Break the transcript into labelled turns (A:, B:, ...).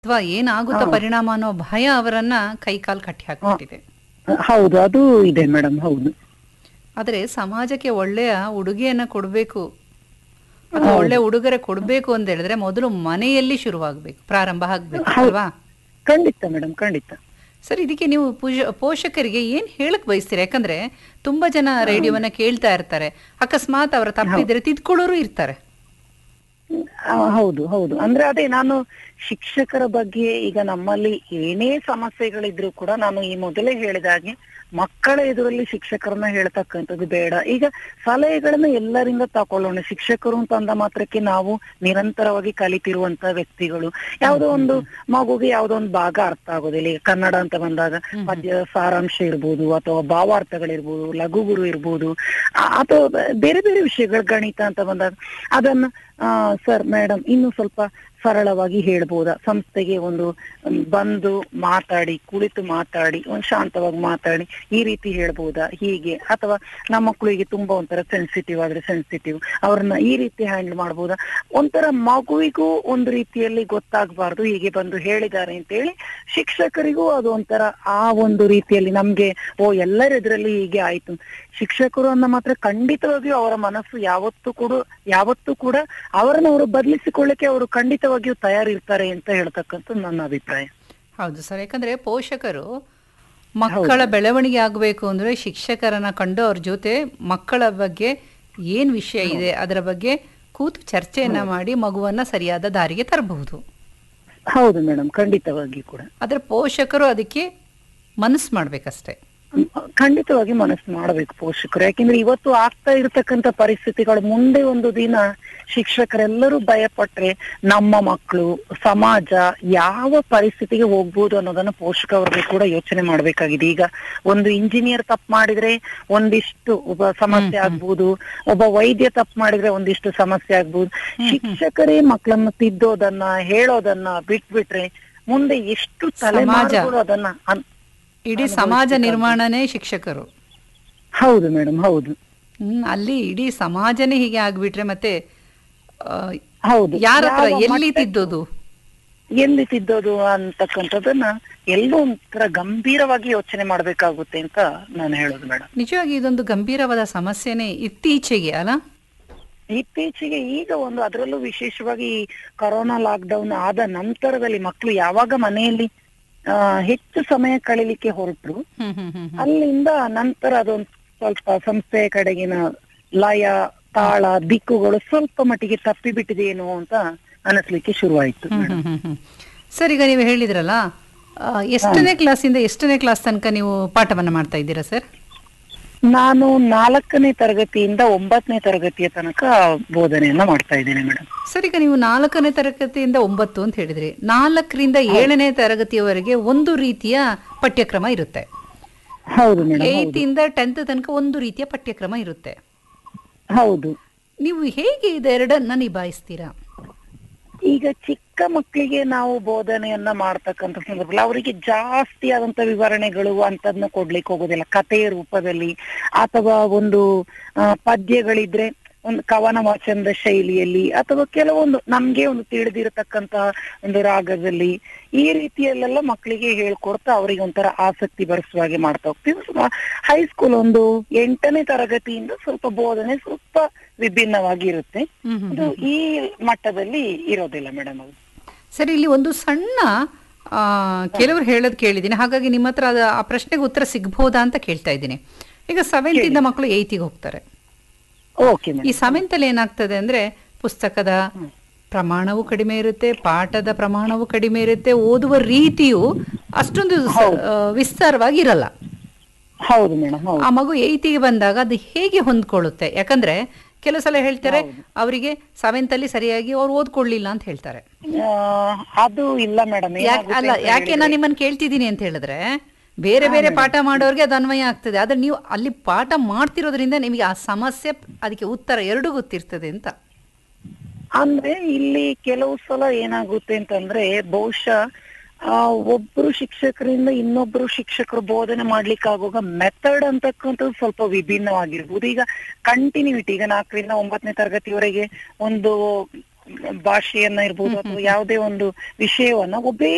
A: ಅಥವಾ ಏನಾಗುತ್ತೋ
B: ಹಾ.
A: ಪರಿಣಾಮ ಅನ್ನೋ ಭಯ ಅವರನ್ನ ಕೈ ಕಾಲು ಕಟ್ಟಿ ಹಾಕ್ಬಿಟ್ಟಿದೆ
B: ಹೌದು ಅದು ಇದೆ ಮೇಡಮ್ ಹೌದು
A: ಆದ್ರೆ ಸಮಾಜಕ್ಕೆ ಒಳ್ಳೆಯ ಉಡುಗೆಯನ್ನ ಕೊಡಬೇಕು ಅಥವಾ ಒಳ್ಳೆ ಉಡುಗೊರೆ ಕೊಡಬೇಕು ಅಂತ ಹೇಳಿದ್ರೆ ಮೊದಲು ಮನೆಯಲ್ಲಿ ಶುರುವಾಗಬೇಕು ಪ್ರಾರಂಭ ಆಗ್ಬೇಕು
B: ಹೌದು.
A: ಅಲ್ವಾ
B: ಖಂಡಿತ ಮೇಡಮ್ ಖಂಡಿತ
A: ಸರ್ ಇದಕ್ಕೆ ನೀವು ಪೂಜ ಪೋಷಕರಿಗೆ ಏನ್ ಹೇಳಕ್ ಬಯಸ್ತೀರಾ ಯಾಕಂದ್ರೆ ತುಂಬಾ ಜನ ರೇಡಿಯೋವನ್ನ ಕೇಳ್ತಾ ಇರ್ತಾರೆ ಅಕಸ್ಮಾತ್ ಅವರ ತಪ್ಪಿದ್ರೆ ತಿದ್ಕೊಳ್ಳೋರು ಇರ್ತಾರೆ
B: ಆ, ಹೌದು ಹೌದು ಅಂದ್ರೆ ಅದೇ ನಾನು ಶಿಕ್ಷಕರ ಬಗ್ಗೆ ಈಗ ನಮ್ಮಲ್ಲಿ ಏನೇ ಸಮಸ್ಯೆಗಳಿದ್ರು ಕೂಡ ನಾನು ಈ ಮೊದಲೇ ಹೇಳಿದ ಹಾಗೆ ಮಕ್ಕಳ ಎದುರಲ್ಲಿ ಶಿಕ್ಷಕರನ್ನ ಹೇಳ್ತಕ್ಕಂಥದ್ದು ಬೇಡ ಈಗ ಸಲಹೆಗಳನ್ನ ಎಲ್ಲರಿಂದ ತಕೊಳ್ಳೋಣ ಶಿಕ್ಷಕರು ಅಂತ ಅಂದ ಮಾತ್ರಕ್ಕೆ ನಾವು ನಿರಂತರವಾಗಿ ಕಲಿತಿರುವಂತ ವ್ಯಕ್ತಿಗಳು ಯಾವುದೋ ಒಂದು ಮಗುಗೆ ಯಾವುದೋ ಒಂದು ಭಾಗ ಅರ್ಥ ಆಗೋದಿಲ್ಲ ಈಗ ಕನ್ನಡ ಅಂತ ಬಂದಾಗ ಪದ್ಯದ ಸಾರಾಂಶ ಇರ್ಬೋದು ಅಥವಾ ಭಾವಾರ್ಥಗಳಿರ್ಬೋದು ಲಘುಗುರು ಇರ್ಬೋದು ಆ- ಅಥವಾ ಬೇರೆ ಬೇರೆ ವಿಷಯಗಳು ಗಣಿತ ಅಂತ ಬಂದಾಗ ಅದನ್ನ ಆ ಸರ್ ಮೇಡಮ್ ಇನ್ನು ಸ್ವಲ್ಪ ಸರಳವಾಗಿ ಹೇಳ್ಬೋದಾ ಸಂಸ್ಥೆಗೆ ಒಂದು ಮ್, ಬಂದು ಮಾತಾಡಿ ಕುಳಿತು ಮಾತಾಡಿ ಒಂದು ಶಾಂತವಾಗಿ ಮಾತಾಡಿ ಈ ರೀತಿ ಹೇಳ್ಬೋದಾ ಹೀಗೆ ಅಥವಾ ನಮ್ಮ ಮಕ್ಕಳಿಗೆ ತುಂಬಾ ಒಂಥರ ಸೆನ್ಸಿಟಿವ್ ಆದ್ರೆ ಸೆನ್ಸಿಟಿವ್ ಅವ್ರನ್ನ ಈ ರೀತಿ ಹ್ಯಾಂಡಲ್ ಮಾಡ್ಬೋದಾ ಒಂಥರ ಮಗುವಿಗೂ ಒಂದು ರೀತಿಯಲ್ಲಿ ಗೊತ್ತಾಗಬಾರ್ದು ಹೀಗೆ ಬಂದು ಹೇಳಿದ್ದಾರೆ ಅಂತ ಹೇಳಿ ಶಿಕ್ಷಕರಿಗೂ ಅದು ಒಂಥರ ಆ ಒಂದು ರೀತಿಯಲ್ಲಿ ನಮ್ಗೆ ಓ ಎಲ್ಲರ ಎದುರಲ್ಲಿ ಹೀಗೆ ಆಯ್ತು ಶಿಕ್ಷಕರು ಅನ್ನ ಮಾತ್ರ ಖಂಡಿತವಾಗಿಯೂ ಅವರ ಮನಸ್ಸು ಯಾವತ್ತೂ ಕೂಡ ಯಾವತ್ತೂ ಕೂಡ ಅವರನ್ನ ಅವರು ಬದಲಿಸಿಕೊಳ್ಳಕ್ಕೆ ಅವರು ಖಂಡಿತವಾಗಿಯೂ ತಯಾರಿರ್ತಾರೆ ಅಂತ ಹೇಳ್ತಕ್ಕಂಥ ನನ್ನ ಅಭಿಪ್ರಾಯ
A: ಹೌದು ಸರ್ ಯಾಕಂದ್ರೆ ಪೋಷಕರು ಮಕ್ಕಳ ಬೆಳವಣಿಗೆ ಆಗಬೇಕು ಅಂದ್ರೆ ಶಿಕ್ಷಕರನ್ನ ಕಂಡು ಅವ್ರ ಜೊತೆ ಮಕ್ಕಳ ಬಗ್ಗೆ ಏನ್ ವಿಷಯ ಇದೆ ಅದರ ಬಗ್ಗೆ ಕೂತು ಚರ್ಚೆಯನ್ನ ಮಾಡಿ ಮಗುವನ್ನ ಸರಿಯಾದ ದಾರಿಗೆ ತರಬಹುದು
B: ಹೌದು ಮೇಡಮ್ ಖಂಡಿತವಾಗಿ ಕೂಡ
A: ಆದ್ರೆ ಪೋಷಕರು ಅದಕ್ಕೆ ಮನಸ್ಸು ಮಾಡ್ಬೇಕಷ್ಟೇ
B: ಹ್ಮ್, ಖಂಡಿತವಾಗಿ ಮನಸ್ಸು ಮಾಡಬೇಕು ಪೋಷಕರು ಯಾಕೆಂದ್ರೆ ಇವತ್ತು ಆಗ್ತಾ ಇರತಕ್ಕಂತ ಪರಿಸ್ಥಿತಿಗಳು ಮುಂದೆ ಒಂದು ದಿನ ಶಿಕ್ಷಕರೆಲ್ಲರೂ ಭಯಪಟ್ರೆ ನಮ್ಮ ಮಕ್ಕಳು ಸಮಾಜ ಯಾವ ಪರಿಸ್ಥಿತಿಗೆ ಹೋಗ್ಬೋದು ಅನ್ನೋದನ್ನ ಪೋಷಕರಿಗೆ ಕೂಡ ಯೋಚನೆ ಮಾಡ್ಬೇಕಾಗಿದೆ ಈಗ ಒಂದು ಇಂಜಿನಿಯರ್ ತಪ್ಪು ಮಾಡಿದ್ರೆ ಒಂದಿಷ್ಟು ಒಬ್ಬ ಸಮಸ್ಯೆ ಆಗ್ಬೋದು ಒಬ್ಬ ವೈದ್ಯ ತಪ್ಪು ಮಾಡಿದ್ರೆ ಒಂದಿಷ್ಟು ಸಮಸ್ಯೆ ಆಗ್ಬೋದು ಶಿಕ್ಷಕರೇ ಮಕ್ಕಳನ್ನ ತಿದ್ದೋದನ್ನ ಹೇಳೋದನ್ನ ಬಿಟ್ಬಿಟ್ರೆ ಮುಂದೆ ಎಷ್ಟು ತಲೆಮಾರುಗಳು ಅದನ್ನ ಅನ್-
A: ಇಡೀ ಸಮಾಜ ನಿರ್ಮಾಣನೇ ಶಿಕ್ಷಕರು
B: ಹೌದು ಮೇಡಮ್ ಹೌದು
A: ಹ್ಮ್ ಅಲ್ಲಿ ಇಡೀ ಸಮಾಜನೇ ಹೀಗೆ ಆಗ್ಬಿಟ್ರೆ ಮತ್ತೆ ಆ,
B: ಹೌದು
A: ಯಾರ ಹತ್ರ
B: ಯಾವ
A: ಎಲ್ಲಿ
B: ಮಟ್ಟಕ್ಕೆ-
A: ತಿದ್ದೋದು
B: ಎಲ್ಲಿ ತಿದ್ದೋದು ಅಂತಕ್ಕಂಥದ್ದನ್ನ ಎಲ್ಲೋ ಒಂಥರ ಗಂಭೀರವಾಗಿ ಯೋಚನೆ ಮಾಡ್ಬೇಕಾಗುತ್ತೆ ಅಂತ ನಾನು ಹೇಳೋದು ಮೇಡಮ್
A: ನಿಜವಾಗಿ ಇದೊಂದು ಗಂಭೀರವಾದ ಸಮಸ್ಯೆನೇ ಇತ್ತೀಚೆಗೆ ಅಲ್ಲ
B: ಇತ್ತೀಚೆಗೆ ಈಗ ಒಂದು ಅದರಲ್ಲೂ ವಿಶೇಷವಾಗಿ ಈ ಕೊರೋನಾ ಲಾಕ್ ಡೌನ್ ಆದ ನಂತರದಲ್ಲಿ ಮಕ್ಕಳು ಯಾವಾಗ ಮನೆಯಲ್ಲಿ ಆ, ಹೆಚ್ಚು ಸಮಯ ಕಳೀಲಿಕ್ಕೆ ಹೊರಟ್ರು
A: ಹ್ಮ್ ಹ್ಮ್ ಹ್ಮ್ ಹ್ಮ್.
B: ಅಲ್ಲಿಂದ ನಂತರ ಅದೊಂದು ಸ್ವಲ್ಪ ಸಂಸ್ಥೆಯ ಕಡೆಗಿನ ಲಯ ತಾಳ ದಿಕ್ಕುಗಳು ಸ್ವಲ್ಪ ಮಟ್ಟಿಗೆ ತಪ್ಪಿ ಬಿಟ್ಟಿದೆಯೇನೋ ಅಂತ ಅನಿಸ್ಲಿಕ್ಕೆ ಶುರುವಾಯ್ತು
A: ಹ್ಮ್ ಹ್ಮ್ ಹ್ಮ್ ಹ್ಮ್. ಸರ್ ಈಗ ನೀವು ಹೇಳಿದ್ರಲ್ಲ ಆ, ಎಷ್ಟನೇ ಕ್ಲಾಸಿಂದ ಎಷ್ಟನೇ ಕ್ಲಾಸ್ ತನಕ ನೀವು ಪಾಠವನ್ನ ಮಾಡ್ತಾ ಇದ್ದೀರಾ ಸರ್
B: ನಾನು ನಾಲ್ಕನೇ ತರಗತಿಯಿಂದ ಒಂಬತ್ತನೇ ತರಗತಿಯ ತನಕ ಬೋಧನೆಯನ್ನ ಮಾಡ್ತಾ ಇದ್ದೇನೆ ಮೇಡಮ್
A: ಸರ್ ಈಗ ನೀವು ನಾಲ್ಕನೇ ತರಗತಿಯಿಂದ ಒಂಬತ್ತು ಅಂತ ಹೇಳಿದ್ರಿ ನಾಲ್ಕರಿಂದ ಏಳನೇ ತರಗತಿಯವರೆಗೆ ಒಂದು ರೀತಿಯ ಪಠ್ಯಕ್ರಮ ಇರುತ್ತೆ
B: ಹೌದು ಮೇಡಮ್
A: ಏಯ್ತ್ ಇಂದ ಟೆಂತ್ ತನಕ ಒಂದು ರೀತಿಯ ಪಠ್ಯಕ್ರಮ ಇರುತ್ತೆ
B: ಹೌದು
A: ನೀವು ಹೇಗೆ ಇದೆರಡನ್ನ ನಿಭಾಯಿಸ್ತೀರಾ
B: ಈಗ ಚಿಕ್ಕ ಮಕ್ಕಳಿಗೆ ನಾವು ಬೋಧನೆಯನ್ನ ಮಾಡ್ತಕ್ಕಂಥ ಸಂದರ್ಭದಲ್ಲಿ ಅವರಿಗೆ ಜಾಸ್ತಿ ಆದಂತ ವಿವರಣೆಗಳು ಅಂತದ್ನ ಕೊಡ್ಲಿಕ್ಕೆ ಹೋಗೋದಿಲ್ಲ ಕಥೆಯ ರೂಪದಲ್ಲಿ ಅಥವಾ ಒಂದು ಆ, ಪದ್ಯಗಳಿದ್ರೆ ಒಂದು ಕವನ ವಾಚನದ ಶೈಲಿಯಲ್ಲಿ ಅಥವಾ ಕೆಲವೊಂದು ನಮ್ಗೆ ಒಂದು ತಿಳಿದಿರತಕ್ಕಂತಹ ಒಂದು ರಾಗದಲ್ಲಿ ಈ ರೀತಿಯಲ್ಲೆಲ್ಲ ಮಕ್ಕಳಿಗೆ ಹೇಳ್ಕೊಡ್ತಾ ಅವರಿಗೆ ಒಂಥರ ಆಸಕ್ತಿ ಬರಿಸುವ ಹಾಗೆ ಮಾಡ್ತಾ ಹೋಗ್ತೀವಿ ಹೈಸ್ಕೂಲ್ ಒಂದು ಎಂಟನೇ ತರಗತಿಯಿಂದ ಸ್ವಲ್ಪ ಬೋಧನೆ ಸ್ವಲ್ಪ ವಿಭಿನ್ನವಾಗಿ ಇರುತ್ತೆ
A: ಹ್ಮ್ ಹ್ಮ್
B: ಅದು ಈ ಮಟ್ಟದಲ್ಲಿ ಇರೋದಿಲ್ಲ ಮೇಡಮ್ ಅದು
A: ಸರಿ ಇಲ್ಲಿ ಒಂದು ಸಣ್ಣ ಆ, ಕೆಲವರು ಹೇಳೋದು ಕೇಳಿದ್ದೀನಿ ಹಾಗಾಗಿ ನಿಮ್ಮ ಹತ್ರ ಅದು ಆ ಪ್ರಶ್ನೆಗೆ ಉತ್ತರ ಸಿಗ್ಬೋದಾ ಅಂತ ಕೇಳ್ತಾ ಇದ್ದೀನಿ ಈಗ ಸೆವೆಂತ್ ಇಂದ ಮಕ್ಕಳು ಏಯ್ತಿಗೆ ಹೋಗ್ತಾರೆ
B: ಓಕೆ
A: ಈ
B: ಮೇಡಮ್
A: ಸೆವೆಂತ್ ಅಲ್ಲಿ ಏನಾಗ್ತದೆ ಅಂದ್ರೆ ಪುಸ್ತಕದ ಪ್ರಮಾಣವೂ ಕಡಿಮೆ ಇರುತ್ತೆ ಪಾಠದ ಪ್ರಮಾಣವೂ ಕಡಿಮೆ ಇರುತ್ತೆ ಓದುವ ರೀತಿಯು ಅಷ್ಟೊಂದು ಸ- ಆ, ವಿಸ್ತಾರವಾಗಿ ಇರಲ್ಲ
B: ಹೌದು ಮೇಡಮ್ ಹೌದು
A: ಆ ಮಗು ಏಯ್ತಿಗೆ ಬಂದಾಗ ಅದು ಹೇಗೆ ಹೊಂದ್ಕೊಳ್ಳುತ್ತೆ ಯಾಕಂದ್ರೆ ಕೆಲವು ಸಲ ಹೇಳ್ತಾರೆ ಅವರಿಗೆ ಸೆವೆಂತ್ ಅಲ್ಲಿ ಸರಿಯಾಗಿ ಅವ್ರು ಓದ್ಕೊಳ್ಳಿಲ್ಲ ಅಂತ ಹೇಳ್ತಾರೆ
B: ಆ, ಅದು ಇಲ್ಲ ಮೇಡಮ್
A: ಯಾಕ್- ಅಲ್ಲ ಯಾಕೆ ನಾನು ನಿಮ್ಮನ್ನ ಕೇಳ್ತಿದ್ದೀನಿ ಅಂತ ಹೇಳಿದ್ರೆ ಬೇರೆ ಬೇರೆ ಪಾಠ ಮಾಡೋರಿಗೆ ಅದು ಅನ್ವಯ ಆಗ್ತದೆ ಆದ್ರೆ ನೀವು ಅಲ್ಲಿ ಪಾಠ ಮಾಡ್ತಿರೋದ್ರಿಂದ ನಿಮಗೆ ಆ ಸಮಸ್ಯೆ ಅದಕ್ಕೆ ಉತ್ತರ ಎರಡೂ ಗೊತ್ತಿರ್ತದೆ ಅಂತ
B: ಅಂದ್ರೆ ಇಲ್ಲಿ ಕೆಲವು ಸಲ ಏನಾಗುತ್ತೆ ಅಂತಂದ್ರೆ ಬಹುಶಃ ಆ ಒಬ್ರು ಶಿಕ್ಷಕರಿಂದ ಇನ್ನೊಬ್ರು ಶಿಕ್ಷಕರು ಬೋಧನೆ ಮಾಡ್ಲಿಕ್ಕೆ ಆಗುವಾಗ ಮೆಥಡ್ ಅಂತಕ್ಕಂಥದ್ದು ಸ್ವಲ್ಪ ವಿಭಿನ್ನವಾಗಿರ್ಬೋದು ಈಗ ಕಂಟಿನ್ಯೂಟಿ ಈಗ ನಾಲ್ಕರಿಂದ ಒಂಬತ್ತನೇ ತರಗತಿವರೆಗೆ ಒಂದು ಭಾಷೆಯನ್ನ ಇರ್ಬೋದು ಅಥವಾ ಯಾವುದೇ ಒಂದು ವಿಷಯವನ್ನ ಒಬ್ಬೇ